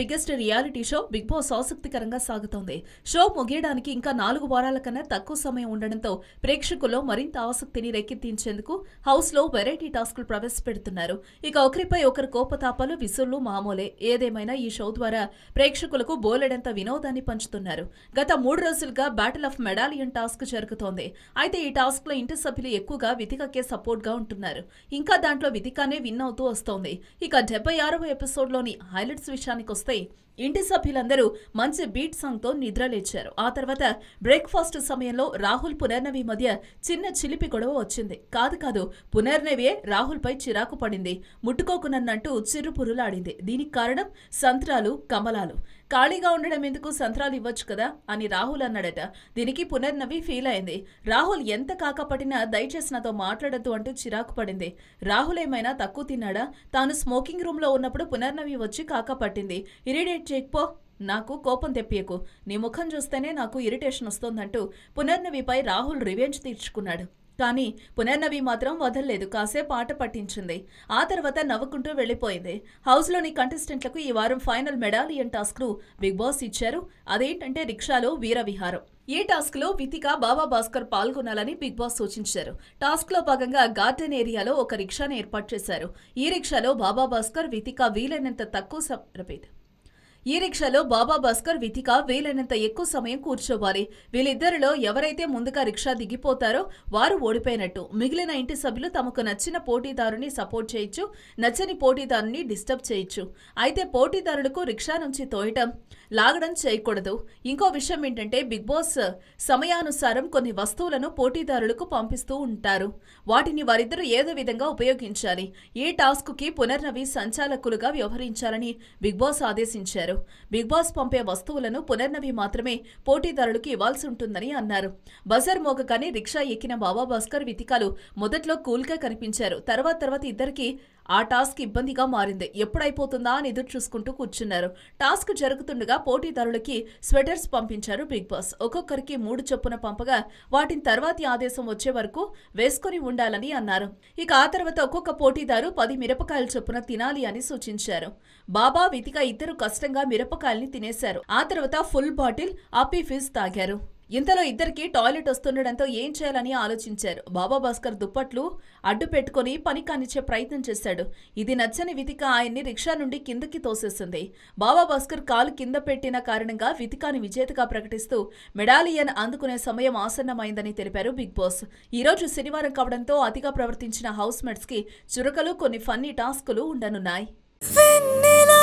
biggest reality show Bigg Boss ఆసక్తికరంగా సాగుతోంది show ముగియడానికి ఇంకా నాలుగు వారాల కన్నా తక్కువ సమయం ఉండడంతో ప్రేక్షకుల్లో మరింత ఆసక్తిని రేకెత్తించేందుకు హౌస్ లో వెరైటీ టాస్కులు ప్రవేశపెడుతున్నారు ఇక ఒకరిపై ఒకరు కోపతాపాలు విసుళ్లు మామూలే ఏదేమైనా ఈ షో ద్వారా ప్రేక్షకులకు బోలెడంత వినోదాన్ని పంచుతున్నారు గత మూడు రోజులుగా బ్యాటిల్ ఆఫ్ మెడాలియన్ టాస్క్ జరుగుతోంది అయితే ఈ టాస్క్ లో ఇంటి సభ్యులు ఎక్కువగా వితికకే సపోర్ట్ గా ఉంటున్నారు ఇంకా దాంట్లో వితికానే విన్ అవుతూ వస్తోంది ఇక డెబ్బై ఆరవ ఎపిసోడ్లోని హైలైట్స్ విషయానికి వస్తే ఇంటి సభ్యులందరూ మంచి బీట్ సాంగ్ తో నిద్రలేచారు ఆ తర్వాత బ్రేక్ఫాస్ట్ సమయంలో రాహుల్ పునర్నవి మధ్య చిన్న చిలిపి గొడవ వచ్చింది కాదు కాదు పునర్నవియే రాహుల్ పై చిరాకు పడింది ముట్టుకోకునన్నట్టు చిరుపురులాడింది దీనికి కారణం సంత్రాలు కమలాలు ఖాళీగా ఉండడం ఎందుకు సంత్రాలు ఇవ్వచ్చు కదా అని రాహుల్ అన్నాడట దీనికి పునర్నవి ఫీల్ అయింది రాహుల్ ఎంత కాకపట్టినా దయచేసి నాతో మాట్లాడద్దు అంటూ చిరాకు పడింది రాహుల్ ఏమైనా తక్కువ తిన్నాడా తాను స్మోకింగ్ రూమ్ లో ఉన్నప్పుడు పునర్నవి వచ్చి కాకపట్టింది ఇరిడేట్ చేయకపో నాకు కోపం తెప్పియకు నీ ముఖం చూస్తేనే నాకు ఇరిటేషన్ వస్తోందంటూ పునర్నవిపై రాహుల్ రివెంజ్ తీర్చుకున్నాడు కానీ పునర్నవి మాత్రం వదలలేదు కాసేపు ఆట పట్టించింది ఆ తర్వాత నవ్వుకుంటూ వెళ్లిపోయింది హౌస్లోని కంటెస్టెంట్లకు ఈ వారం ఫైనల్ మెడాలియన్ టాస్క్ను బిగ్ బాస్ ఇచ్చారు అదేంటంటే రిక్షాలో వీర విహారం ఈ టాస్క్ లో వితిక బాబా భాస్కర్ పాల్గొనాలని బిగ్ బాస్ సూచించారు టాస్క్ లో భాగంగా గార్డెన్ ఏరియాలో ఒక రిక్షాను ఏర్పాటు చేశారు ఈ రిక్షాలో బాబా భాస్కర్ వితిక వీలైనంత తక్కువ స- రిపీట్ ఈ రిక్షాలో బాబా భాస్కర్ వితిక వీలైనంత ఎక్కువ సమయం కూర్చోవాలి వీళ్ళిద్దరిలో ఎవరైతే ముందుగా రిక్షా దిగిపోతారో వారు ఓడిపోయినట్టు మిగిలిన ఇంటి సభ్యులు తమకు నచ్చిన పోటీదారుని సపోర్ట్ చేయొచ్చు నచ్చని పోటీదారుని డిస్టర్బ్ చేయొచ్చు అయితే పోటీదారులకు రిక్షా నుంచి తోయటం లాగడం చేయకూడదు ఇంకో విషయం ఏంటంటే బిగ్ బాస్ సమయానుసారం కొన్ని వస్తువులను పోటీదారులకు పంపిస్తూ ఉంటారు వాటిని వారిద్దరూ ఏదో విధంగా ఉపయోగించాలి ఈ టాస్క్ కి పునర్నవి సంచాలకులుగా వ్యవహరించాలని బిగ్ బాస్ ఆదేశించారు బిగ్ బాస్ పంపే వస్తువులను పునర్నవి మాత్రమే పోటీదారులకు ఇవ్వాల్సి ఉంటుందని అన్నారు బజర్ మోగగానే రిక్షా ఎక్కిన బాబా భాస్కర్ వితికాలు మొదట్లో కూల్గా కనిపించారు తర్వాత తర్వాత ఇద్దరికి ఆ టాస్క్ ఇబ్బందిగా మారింది ఎప్పుడైపోతుందా అని ఎదురు చూసుకుంటూ కూర్చున్నారు టాస్క్ జరుగుతుండగా పోటీదారులకి స్వెటర్స్ పంపించారు బిగ్ బాస్ ఒక్కొక్కరికి మూడు చొప్పున పంపగా వాటిని తర్వాతి ఆదేశం వచ్చే వరకు వేసుకొని ఉండాలని అన్నారు ఇక ఆ తర్వాత ఒక్కొక్క పోటీదారు పది మిరపకాయల చొప్పున తినాలి అని సూచించారు బాబా వితిక ఇద్దరు కష్టంగా మిరపకాయల్ని తినేశారు ఆ తర్వాత ఫుల్ బాటిల్ అప్పీ ఫిజ్ తాగారు ఇంతలో ఇద్దరికి టాయిలెట్ వస్తుండడంతో ఏం చేయాలని ఆలోచించారు బాబా భాస్కర్ దుప్పట్లు అడ్డు పెట్టుకుని పని కానిచ్చే ప్రయత్నం చేశాడు ఇది నచ్చని వితిక ఆయన్ని రిక్షా నుండి కిందకి తోసేసింది బాబా భాస్కర్ కాలు కింద పెట్టిన కారణంగా వితికాని విజేతగా ప్రకటిస్తూ మెడాలియన్ అందుకునే సమయం ఆసన్నమైందని తెలిపారు బిగ్ బాస్ ఈ రోజు శనివారం కావడంతో అతిగా ప్రవర్తించిన హౌస్ మేట్స్ కి చురకలు కొన్ని ఫన్నీ టాస్కులు ఉండనున్నాయి వెన్నెలా